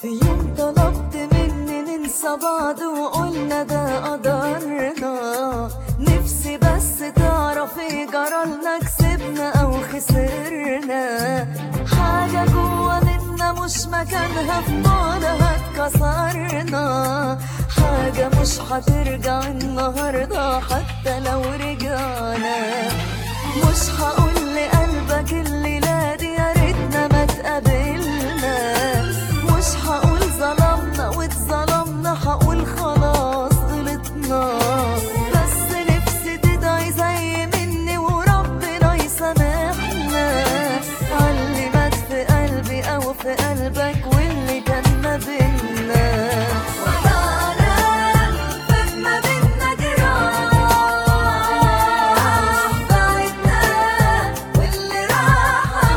في يوم طلبت مني ننسى بعض وقلنا ده قدرنا نفسي بس تعرفي جرالنا كسبنا او خسرنا حاجة جوا منا مش مكانها في بعضها اتكسرنا حاجة مش هترجع النهاردة حتى لو رجعنا مش هقول لقلبك الليلة دي يا ريتنا ما تقابلنا مش هقول ظلمنا واتظلمنا هقول خلاص غلطنا بس نفسي تدعي زي مني وربنا يسامحنا علي مات في قلبي او في قلبك واللي كان ما بينا وضعنا ما بينا جراح بعدنا واللي راح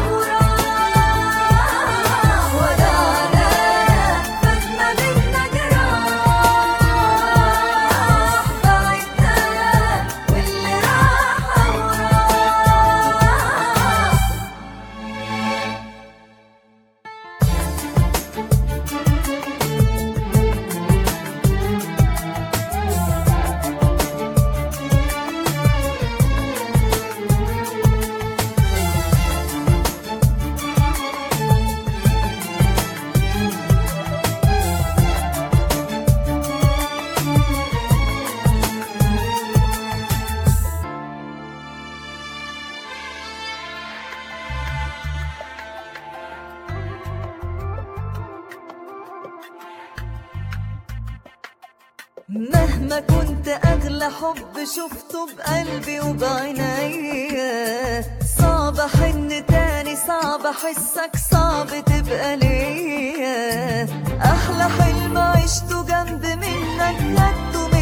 وراح وضعنا ما بينا جراح بعدنا واللي راح وراح مهما كنت اغلى حب شفته بقلبي وبعينيا صعب احن تاني صعب احسك صعب تبقى ليا احلى حلم عشته جنب منك خدته